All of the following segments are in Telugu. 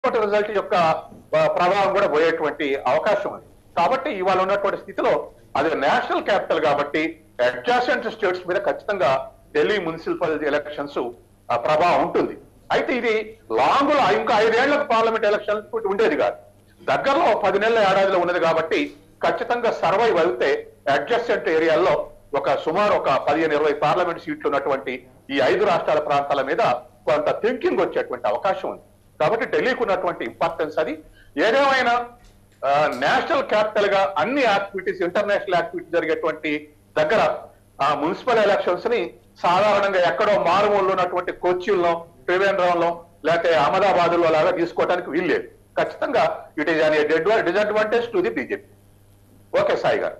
ఇప్పటి రిజల్ట్ యొక్క ఆ, ప్రభావం కూడా పోయేటువంటి అవకాశం ఉంది కాబట్టి ఇవాళ ఉన్నటువంటి స్థితిలో అది నేషనల్ క్యాపిటల్ కాబట్టి అడ్జాసెంట్ స్టేట్స్ మీద ఖచ్చితంగా ఢిల్లీ మున్సిపల్ ఎలక్షన్స్ ఆ, ప్రభావం ఉంటుంది అయితే ఇది లాంగ్ లో ఇంకా ఐదేళ్లకు పార్లమెంట్ ఎలక్షన్ ఉండేది కాదు దగ్గరలో పది నెలల ఏడాదిలో ఉన్నది కాబట్టి ఖచ్చితంగా సర్వైవ్ అయితే అడ్జస్టెంట్ ఏరియాల్లో ఒక సుమారు ఒక పదిహేను ఇరవై పార్లమెంట్ సీట్లు ఉన్నటువంటి ఈ ఐదు రాష్ట్రాల ప్రాంతాల మీద కొంత థింకింగ్ వచ్చేటువంటి అవకాశం ఉంది కాబట్టి ఢిల్లీకి ఉన్నటువంటి ఇంపార్టెన్స్ అది ఏదేమైనా ఆ, నేషనల్ క్యాపిటల్ గా అన్ని యాక్టివిటీస్ ఇంటర్నేషనల్ యాక్టివిటీస్ జరిగేటువంటి దగ్గర ఆ మున్సిపల్ ఎలక్షన్స్ ని సాధారణంగా ఎక్కడో మారుమూలలో ఉన్నటువంటి కొచ్చిలో త్రివేంద్రంలో లేకపోతే అహ్మదాబాద్ లో లాగా తీసుకోవడానికి వీల్లేదు ఖచ్చితంగా it is an disadvantage to the BJP okay Sai garu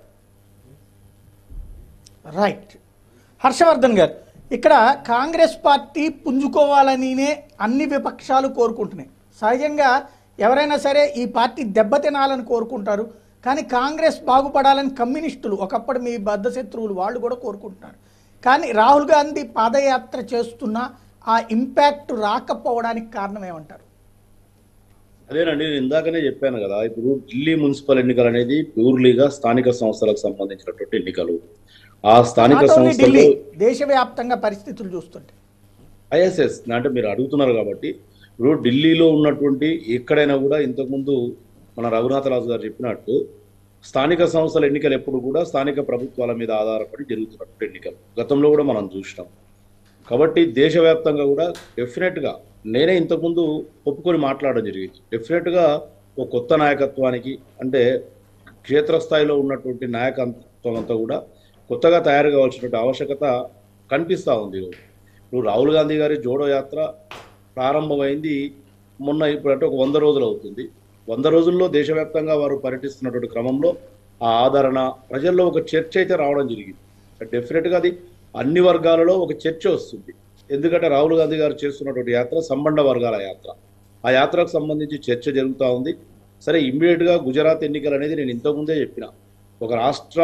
right Harshavardhan గారు ఇక్కడ కాంగ్రెస్ పార్టీ పుంజుకోవాలనినే అన్ని విపక్షాలు కోరుకుంటున్నాయి సహజంగా ఎవరైనా సరే ఈ పార్టీ దెబ్బతినాలని కోరుకుంటారు కానీ కాంగ్రెస్ బాగుపడాలని కమ్యూనిస్టులు ఒకప్పుడు మీ బద్ధ శత్రువులు వాళ్ళు కూడా కోరుకుంటున్నారు కానీ రాహుల్ గాంధీ పాదయాత్ర చేస్తున్న ఆ ఇంపాక్ట్ రాకపోవడానికి కారణం ఏమంటారు అదేనండి నేను ఇందాకనే చెప్పాను కదా ఇప్పుడు ఢిల్లీ మున్సిపల్ ఎన్నికలు అనేది ప్యూర్లీగా స్థానిక సంస్థలకు సంబంధించినటువంటి ఎన్నికలు ఆ స్థానిక Not only సంస్థలు ఢిల్లీ దేశవ్యాప్తంగా పరిస్థితులు చూస్తుంటే ఐఎస్ఎస్ అంటే మీరు అడుగుతున్నారు కాబట్టి ఇప్పుడు ఢిల్లీలో ఉన్నటువంటి ఎక్కడైనా కూడా ఇంతకుముందు మన రఘునాథరాజు గారు చెప్పినట్టు స్థానిక సంస్థల ఎన్నికలు ఎప్పుడు కూడా స్థానిక ప్రభుత్వాల మీద ఆధారపడి జరుగుతున్నటువంటి ఎన్నికలు గతంలో కూడా మనం చూసినాం కాబట్టి దేశవ్యాప్తంగా కూడా డెఫినెట్గా నేనే ఇంతకుముందు ఒప్పుకొని మాట్లాడడం జరిగింది డెఫినెట్గా ఒక కొత్త నాయకత్వానికి అంటే క్షేత్రస్థాయిలో ఉన్నటువంటి నాయకత్వం అంతా కూడా కొత్తగా తయారు కావాల్సినటువంటి ఆవశ్యకత కనిపిస్తూ ఉంది ఈరోజు. ఇప్పుడు రాహుల్ గాంధీ గారి జోడో యాత్ర ప్రారంభమైంది మొన్న ఇప్పుడు అంటే ఒక వంద రోజులు అవుతుంది వంద రోజుల్లో దేశవ్యాప్తంగా వారు పర్యటిస్తున్నటువంటి క్రమంలో ఆ ఆదరణ ప్రజల్లో ఒక చర్చ అయితే రావడం జరిగింది డెఫినెట్గా అది అన్ని వర్గాలలో ఒక చర్చ వస్తుంది ఎందుకంటే రాహుల్ గాంధీ గారు చేస్తున్నటువంటి యాత్ర సంబంధ వర్గాల యాత్ర ఆ యాత్రకు సంబంధించి చర్చ జరుగుతూ ఉంది సరే ఇమ్మీడియట్గా గుజరాత్ ఎన్నికలు అనేది నేను ఇంతకుముందే చెప్పిన ఒక రాష్ట్ర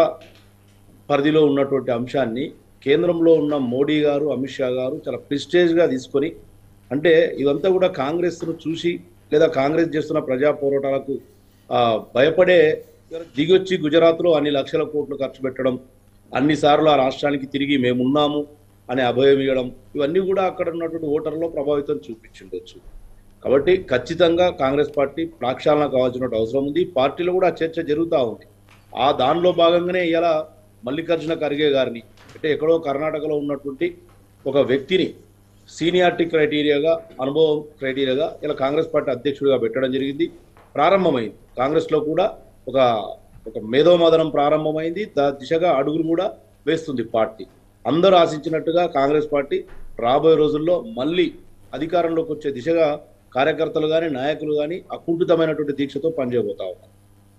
పరిధిలో ఉన్నటువంటి అంశాన్ని కేంద్రంలో ఉన్న మోడీ గారు అమిత్ షా గారు చాలా ప్రిస్టేజ్గా తీసుకొని అంటే ఇదంతా కూడా కాంగ్రెస్ను చూసి లేదా కాంగ్రెస్ చేస్తున్న ప్రజా పోరాటాలకు ఆ, భయపడే దిగొచ్చి గుజరాత్లో అన్ని లక్షల కోట్లు ఖర్చు పెట్టడం అన్నిసార్లు ఆ రాష్ట్రానికి తిరిగి మేమున్నాము అనే అభయం ఇవ్వడం ఇవన్నీ కూడా అక్కడ ఉన్నటువంటి ఓటర్లో ప్రభావితం చూపించుండొచ్చు కాబట్టి ఖచ్చితంగా కాంగ్రెస్ పార్టీ ప్రాక్షాళన కావాల్సిన అవసరం ఉంది పార్టీలో కూడా ఆ చర్చ జరుగుతూ ఉంది ఆ దానిలో భాగంగానే ఇలా మల్లికార్జున ఖర్గే గారిని అంటే ఎక్కడో కర్ణాటకలో ఉన్నటువంటి ఒక వ్యక్తిని సీనియారిటీ క్రైటీరియాగా అనుభవం క్రైటీరియాగా ఇలా కాంగ్రెస్ పార్టీ అధ్యక్షుడిగా పెట్టడం జరిగింది ప్రారంభమైంది కాంగ్రెస్లో కూడా ఒక ఒక మేధోమదనం ప్రారంభమైంది దా దిశగా అడుగులు కూడా వేస్తుంది పార్టీ అందరూ ఆశించినట్టుగా కాంగ్రెస్ పార్టీ రాబోయే రోజుల్లో మళ్ళీ అధికారంలోకి వచ్చే దిశగా కార్యకర్తలు కానీ నాయకులు కానీ అకుంఠితమైనటువంటి దీక్షతో పనిచేయబోతా ఉన్నారు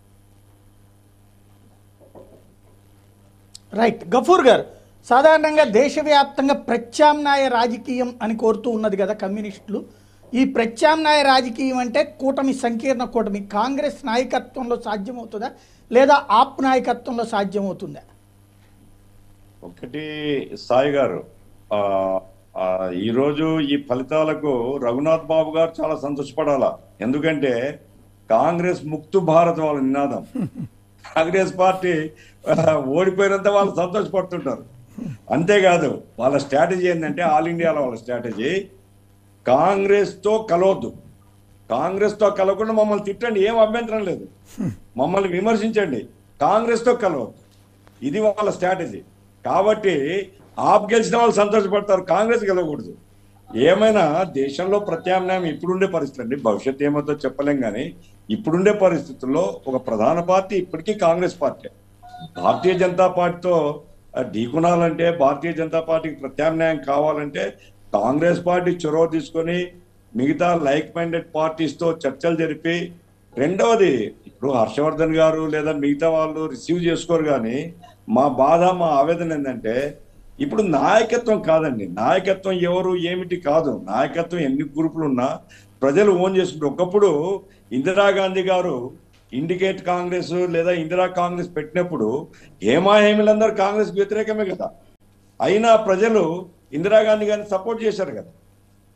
రైట్ గఫూర్ గారు సాధారణంగా దేశవ్యాప్తంగా ప్రత్యామ్నాయ రాజకీయం అని కోరుతూ ఉన్నది కదా కమ్యూనిస్టులు ఈ ప్రత్యామ్నాయ రాజకీయం అంటే కూటమి సంకీర్ణ కూటమి కాంగ్రెస్ నాయకత్వంలో సాధ్యమవుతుందా లేదా ఆప్ నాయకత్వంలో సాధ్యమవుతుందా ఒకటి సాయి గారు ఆ, ఆ, ఈరోజు ఈ ఫలితాలకు రఘునాథ్ బాబు గారు చాలా సంతోషపడాలా ఎందుకంటే కాంగ్రెస్ ముక్తు భారత్ వాళ్ళ నినాదం కాంగ్రెస్ పార్టీ ఆ, ఓడిపోయినంత వాళ్ళు సంతోషపడుతుంటారు అంతేకాదు వాళ్ళ స్ట్రాటజీ ఏంటంటే ఆల్ ఇండియాలో వాళ్ళ స్ట్రాటజీ కాంగ్రెస్ తో కలవద్దు కాంగ్రెస్ తో కలవకుండా మమ్మల్ని తిట్టండి ఏం అభ్యంతరం లేదు మమ్మల్ని విమర్శించండి కాంగ్రెస్ తో కలవద్దు ఇది వాళ్ళ స్ట్రాటజీ కాబట్టి ఆప్ గెలిచిన వాళ్ళు సంతోషపడతారు కాంగ్రెస్ గెలవకూడదు ఏమైనా దేశంలో ప్రత్యామ్నాయం ఇప్పుడుండే పరిస్థితి అండి భవిష్యత్తు ఏమవుతో చెప్పలేం కానీ ఇప్పుడుండే పరిస్థితుల్లో ఒక ప్రధాన పార్టీ ఇప్పటికీ కాంగ్రెస్ పార్టీ భారతీయ జనతా పార్టీతో ఆ, ఢీకొనాలంటే భారతీయ జనతా పార్టీకి ప్రత్యామ్నాయం కావాలంటే కాంగ్రెస్ పార్టీ చొరవ తీసుకొని మిగతా లైక్ మైండెడ్ పార్టీస్ తో చర్చలు జరిపి రెండవది ఇప్పుడు హర్షవర్ధన్ గారు లేదా మిగతా వాళ్ళు రిసీవ్ చేసుకోరు కానీ మా బాధ మా ఆవేదన ఏంటంటే ఇప్పుడు నాయకత్వం కాదండి నాయకత్వం ఎవరు ఏమిటి కాదు నాయకత్వం ఎన్ని గ్రూపులు ఉన్నా ప్రజలు ఓన్ చేసుకుంటారు ఒకప్పుడు ఇందిరాగాంధీ గారు ఇండికేట్ కాంగ్రెస్ లేదా ఇందిరా కాంగ్రెస్ పెట్టినప్పుడు హేమాహేమిలందరూ కాంగ్రెస్ వ్యతిరేకమే కదా అయినా ప్రజలు ఇందిరాగాంధీ గారిని సపోర్ట్ చేశారు కదా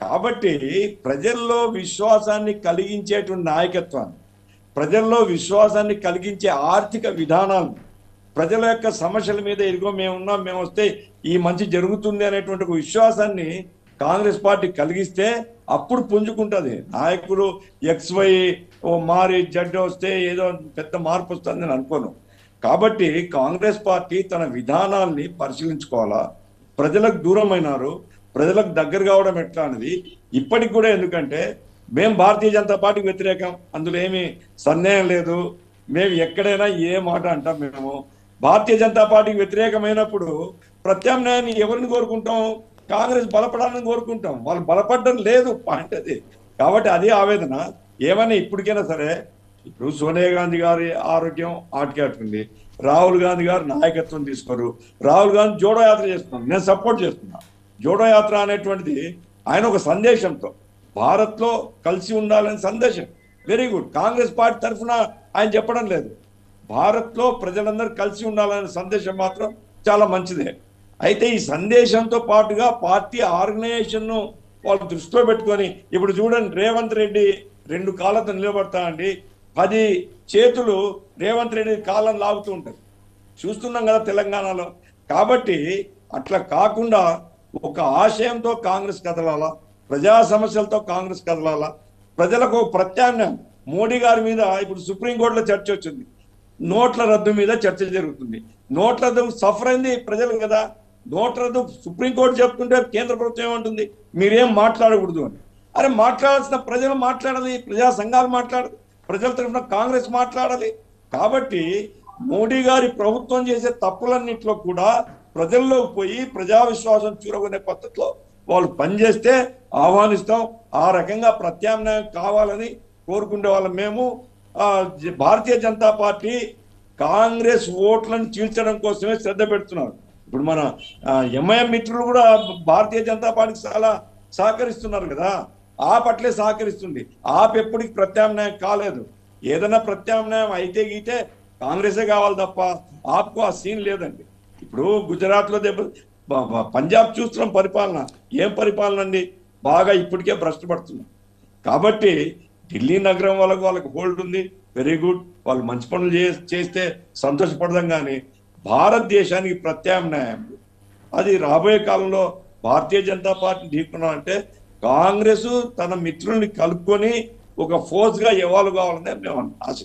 కాబట్టి ప్రజల్లో విశ్వాసాన్ని కలిగించేటువంటి నాయకత్వాన్ని ప్రజల్లో విశ్వాసాన్ని కలిగించే ఆర్థిక విధానాలను ప్రజల యొక్క సమస్యల మీద ఇదిగో మేము ఉన్నాం మేము వస్తే ఈ మంచి జరుగుతుంది అనేటువంటి ఒక విశ్వాసాన్ని కాంగ్రెస్ పార్టీ కలిగిస్తే అప్పుడు పుంజుకుంటది నాయకుడు ఎక్స్ వై ఓ మారి జడ్డు వస్తే ఏదో పెద్ద మార్పు వస్తుంది నేను అనుకోను కాబట్టి కాంగ్రెస్ పార్టీ తన విధానాల్ని పరిశీలించుకోవాలా ప్రజలకు దూరమైనారు ప్రజలకు దగ్గర కావడం ఎట్లా అనేది ఇప్పటికి కూడా ఎందుకంటే మేము భారతీయ జనతా పార్టీకి వ్యతిరేకం అందులో ఏమి సందేహం లేదు మేము ఎక్కడైనా ఏ మాట అంటాం మేము భారతీయ జనతా పార్టీకి వ్యతిరేకమైనప్పుడు ప్రత్యామ్నాయాన్ని ఎవరిని కోరుకుంటాం కాంగ్రెస్ బలపడాలని కోరుకుంటాం వాళ్ళు బలపడడం లేదు పాయింట్ అది కాబట్టి అదే ఆవేదన ఏమైనా ఇప్పటికైనా సరే ఇప్పుడు సోనియా గాంధీ గారి ఆరోగ్యం ఆటకేస్తుంది రాహుల్ గాంధీ గారు నాయకత్వం తీసుకోరు రాహుల్ గాంధీ జోడో యాత్ర చేస్తున్నాను నేను సపోర్ట్ చేస్తున్నా జోడో యాత్ర అనేటువంటిది ఆయన ఒక సందేశంతో భారత్ లో కలిసి ఉండాలని సందేశం వెరీ గుడ్ కాంగ్రెస్ పార్టీ తరఫున ఆయన చెప్పడం లేదు భారత్ లో ప్రజలందరూ కలిసి ఉండాలనే సందేశం మాత్రం చాలా మంచిదే అయితే ఈ సందేశంతో పాటుగా పార్టీ ఆర్గనైజేషన్ ను వాళ్ళు దృష్టిలో పెట్టుకొని ఇప్పుడు చూడండి రేవంత్ రెడ్డి రెండు కాళ్ళతో నిలబడతా అండి పది చేతులు రేవంత్ రెడ్డి కాళ్ళని లాగుతూ ఉంటాయి చూస్తున్నాం కదా తెలంగాణలో కాబట్టి అట్లా కాకుండా ఒక ఆశయంతో కాంగ్రెస్ కదలాలా ప్రజా సమస్యలతో కాంగ్రెస్ కదలాలా ప్రజలకు ఒక ప్రత్యామ్నాయం మోడీ గారి మీద ఇప్పుడు సుప్రీంకోర్టులో చర్చ వచ్చింది నోట్ల రద్దు మీద చర్చ జరుగుతుంది నోట్ల రద్దు సఫర్ అయింది ప్రజలు కదా నోట్ల రద్దు సుప్రీంకోర్టు చెప్తుంటే కేంద్ర ప్రభుత్వం ఏమంటుంది మీరేం మాట్లాడకూడదు అని అరే మాట్లాడాల్సిన ప్రజలు మాట్లాడాలి ప్రజా సంఘాలు మాట్లాడాలి ప్రజల తరఫున కాంగ్రెస్ మాట్లాడాలి కాబట్టి మోడీ గారి ప్రభుత్వం చేసే తప్పులన్నింటిలో కూడా ప్రజల్లోకి పోయి ప్రజా విశ్వాసం చూరగొనే పద్ధతిలో వాళ్ళు పనిచేస్తే ఆహ్వానిస్తాం ఆ రకంగా ప్రత్యామ్నాయం కావాలని కోరుకునే వాళ్ళం మేము ఆ, జ- భారతీయ జనతా పార్టీ కాంగ్రెస్ ఓట్లను చీల్చడం కోసమే శ్రద్ధ పెడుతున్నారు ఇప్పుడు మన ఎంఐఎం మిత్రులు కూడా భారతీయ జనతా పార్టీకి చాలా సహకరిస్తున్నారు కదా ఆ పట్లే సహకరిస్తుంది ఆప్ ఎప్పటికి ప్రత్యామ్నాయం కాలేదు ఏదైనా ప్రత్యామ్నాయం అయితే గీతే కాంగ్రెసే కావాలి తప్ప ఆప్కు ఆ సీన్ లేదండి ఇప్పుడు గుజరాత్ లో దెబ్బ బ- బ- పంజాబ్ చూస్తున్నాం పరిపాలన ఏం పరిపాలన అండి బాగా ఇప్పటికే భ్రష్టు పడుతున్నాం కాబట్టి ఢిల్లీ నగరం వాళ్ళకు వాళ్ళకి హోల్డ్ ఉంది వెరీ గుడ్ వాళ్ళు మంచి పనులు చే- చేస్తే సంతోషపడదాం కానీ భారతదేశానికి ప్రత్యామ్నాయం అది రాబోయే కాలంలో భారతీయ జనతా పార్టీ ఢీకున్నాం అంటే కాంగ్రెస్ తన మిత్రుల్ని కలుపుకొని ఒక ఫోర్స్ గా ఎవాల్వ్ కావాలని మేము ఆశ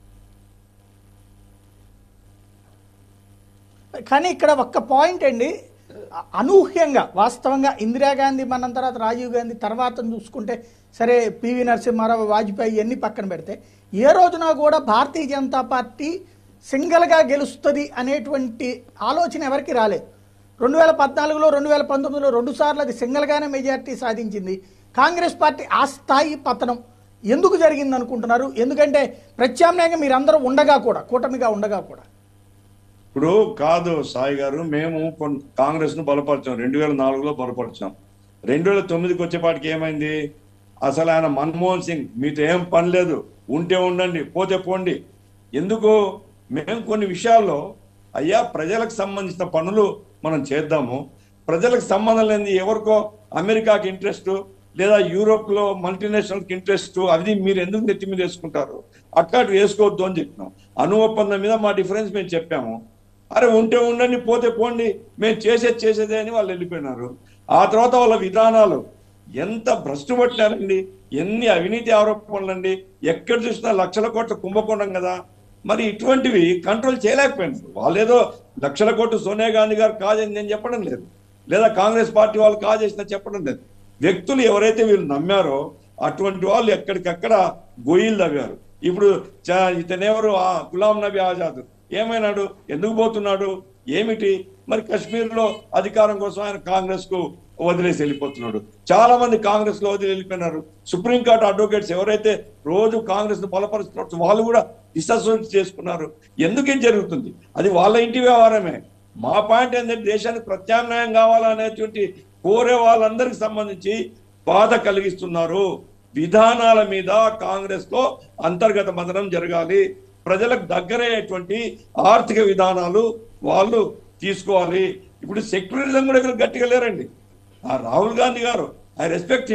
కానీ ఇక్కడ ఒక్క పాయింట్ అండి అ- అనూహ్యంగా వాస్తవంగా ఇందిరాగాంధీ మన తర్వాత రాజీవ్ గాంధీ తర్వాత చూసుకుంటే సరే పివి నరసింహారావు వాజ్పేయి ఇవన్నీ పక్కన పెడితే ఏ రోజున కూడా భారతీయ జనతా పార్టీ సింగిల్గా గెలుస్తుంది అనేటువంటి ఆలోచన ఎవరికి రాలేదు రెండు వేల పద్నాలుగులో రెండు వేల పంతొమ్మిదిలో రెండు సార్లు అది సింగిల్గానే మెజార్టీ సాధించింది కాంగ్రెస్ పార్టీ ఆ స్థాయి పతనం ఎందుకు జరిగింది అనుకుంటున్నారు ఎందుకంటే ప్రత్యామ్నాయంగా మీరందరూ ఉండగా కూడా కూటమిగా ఉండగా కూడా ఇప్పుడు కాదు సాయి గారు మేము కొన్- కాంగ్రెస్ ను బలపరిచాం రెండు వేల నాలుగులో బలపరిచాం రెండు వేల తొమ్మిదికి వచ్చేపాటికి ఏమైంది అసలు ఆయన మన్మోహన్ సింగ్ మీతో ఏం పని లేదు ఉంటే ఉండండి పోతే పోండి ఎందుకు మేము కొన్ని విషయాల్లో అయ్యా ప్రజలకు సంబంధించిన పనులు మనం చేద్దాము ప్రజలకు సంబంధం లేని ఎవరికో అమెరికాకి ఇంట్రెస్ట్ లేదా యూరోప్ లో మల్టీనేషనల్ కి ఇంట్రెస్ట్ అది మీరు ఎందుకు నెత్తి మీద వేసుకుంటారు అట్లాంటి వేసుకోవద్దు అని చెప్పినాం అణు ఒప్పందం మీద మా డిఫరెన్స్ మేము చెప్పాము అరే ఉంటే ఉండండి పోతే పోండి మేము చేసేది చేసేదే అని వాళ్ళు వెళ్ళిపోయినారు ఆ తర్వాత వాళ్ళ విధానాలు ఎంత భ్రష్టు పట్టినారండి ఎన్ని అవినీతి ఆరోపణలండి ఎక్కడ చూసినా లక్షల కోట్ల కుంభకోణం కదా మరి ఇటువంటివి కంట్రోల్ చేయలేకపోయినారు వాళ్ళేదో లక్షల కోట్లు సోనియా గాంధీ గారు కాదని నేను చెప్పడం లేదు లేదా కాంగ్రెస్ పార్టీ వాళ్ళు కాజేసినా చెప్పడం లేదు వ్యక్తులు ఎవరైతే వీళ్ళు నమ్మారో అటువంటి వాళ్ళు ఎక్కడికక్కడ గొయ్యిలు తవ్వారు ఇప్పుడు చ- ఇతనెవరు ఆ గులాం నబీ ఆజాద్ ఏమైనాడు ఎందుకు పోతున్నాడు ఏమిటి మరి కశ్మీర్ లో అధికారం కోసం ఆయన కాంగ్రెస్ కు వదిలేసి వెళ్ళిపోతున్నాడు చాలా మంది కాంగ్రెస్ లో వదిలి వెళ్ళిపోయినారు సుప్రీంకోర్టు అడ్వకేట్స్ ఎవరైతే రోజు కాంగ్రెస్ ను బలపరుస్తున్నారు వాళ్ళు కూడా డిసోసియేట్ చేసుకున్నారు ఎందుకు ఏం జరుగుతుంది అది వాళ్ళ ఇంటి వ్యవహారమే మా పాయింట్ ఏంటంటే దేశానికి ప్రత్యామ్నాయం కావాలనేటువంటి కోరే వాళ్ళందరికి సంబంధించి బాధ కలిగిస్తున్నారు విధానాల మీద కాంగ్రెస్ లో అంతర్గత మదనం జరగాలి ప్రజలకు దగ్గరయ్యేటువంటి ఆర్థిక విధానాలు వాళ్ళు తీసుకోవాలి ఇప్పుడు సెక్యులరిజం కూడా ఇక్కడ గట్టిగా లేరండి ఆ రాహుల్ గాంధీ గారు ఐ రెస్పెక్ట్ హిమ్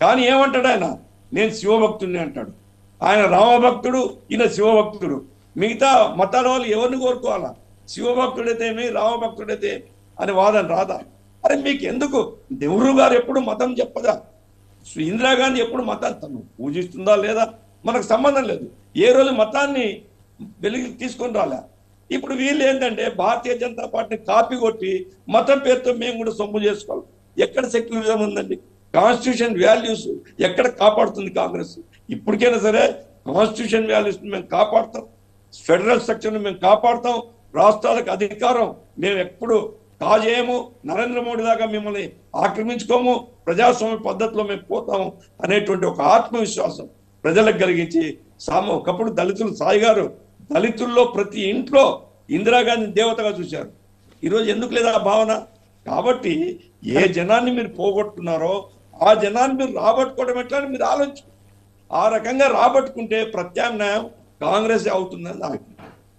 కానీ ఏమంటాడు ఆయన నేను శివభక్తుడిని అంటాడు ఆయన రామభక్తుడు ఈయన శివభక్తుడు మిగతా మతాల వాళ్ళు ఎవరిని కోరుకోవాలా శివభక్తుడైతే ఏమి రామభక్తుడైతే ఏమి అని వాదన రాదా అరే మీకు ఎందుకు నెహ్రూ గారు ఎప్పుడు మతం చెప్పదా శ్రీ ఇందిరాగాంధీ ఎప్పుడు మతాన్ని తను పూజిస్తుందా లేదా మనకు సంబంధం లేదు ఏ రోజు మతాన్ని వెలిగి తీసుకొని రాలే ఇప్పుడు వీళ్ళు ఏంటంటే భారతీయ జనతా పార్టీని కాపీ కొట్టి మతం పేరుతో మేము కూడా సొమ్ము చేసుకోవాలి ఎక్కడ సెక్యులరిజం ఉందండి కాన్స్టిట్యూషన్ వాల్యూస్ ఎక్కడ కాపాడుతుంది కాంగ్రెస్ ఇప్పటికైనా సరే కాన్స్టిట్యూషన్ వాల్యూస్ మేము కాపాడుతాం ఫెడరల్ స్ట్రక్చర్ మేము కాపాడుతాం రాష్ట్రాలకు అధికారం మేము ఎప్పుడు కాజేయము నరేంద్ర మోడీ దాకా మిమ్మల్ని ఆక్రమించుకోము ప్రజాస్వామ్య పద్ధతిలో మేము పోతాము అనేటువంటి ఒక ఆత్మవిశ్వాసం ప్రజలకు కలిగించి సామ ఒకప్పుడు దళితులు సాయి గారు దళితుల్లో ప్రతి ఇంట్లో ఇందిరాగాంధీ దేవతగా చూశారు ఈరోజు ఎందుకు లేదా ఆ భావన కాబట్టి ఏ జనాన్ని మీరు పోగొట్టున్నారో ఆ జనాన్ని మీరు రాబట్టుకోవడం ఎట్లా అని మీరు ఆలోచించు ఆ రకంగా రాబట్టుకుంటే ప్రత్యామ్నాయం కాంగ్రెస్ అవుతుందని నా అభిప్రాయం.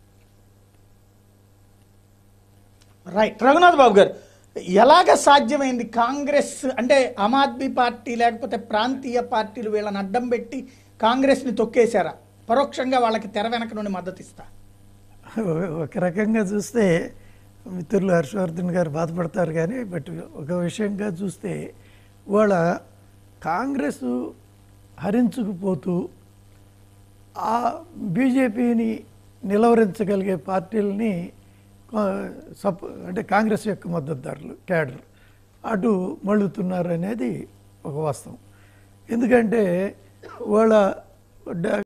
రైట్ రఘునాథ్ బాబు గారు ఎలాగ సాధ్యమైంది కాంగ్రెస్ అంటే ఆమ్ ఆద్మీ పార్టీ లేకపోతే ప్రాంతీయ పార్టీలు వీళ్ళని అడ్డం పెట్టి కాంగ్రెస్ని తొక్కేశారా పరోక్షంగా వాళ్ళకి తెర వెనక నుండి మద్దతు ఇస్తా ఒక రకంగా చూస్తే మిత్రులు హర్షవర్ధన్ గారు బాధపడతారు కానీ బట్ ఒక విషయంగా చూస్తే వాళ్ళ కాంగ్రెస్ హరించుకుపోతూ ఆ బీజేపీని నిలవరించగలిగే పార్టీలని ఆ, సప్ అంటే కాంగ్రెస్ యొక్క మద్దతుదారులు క్యాడర్ అటు మళ్ళుతున్నారు అనేది ఒక వాస్తవం ఎందుకంటే వాళ్ళ డ-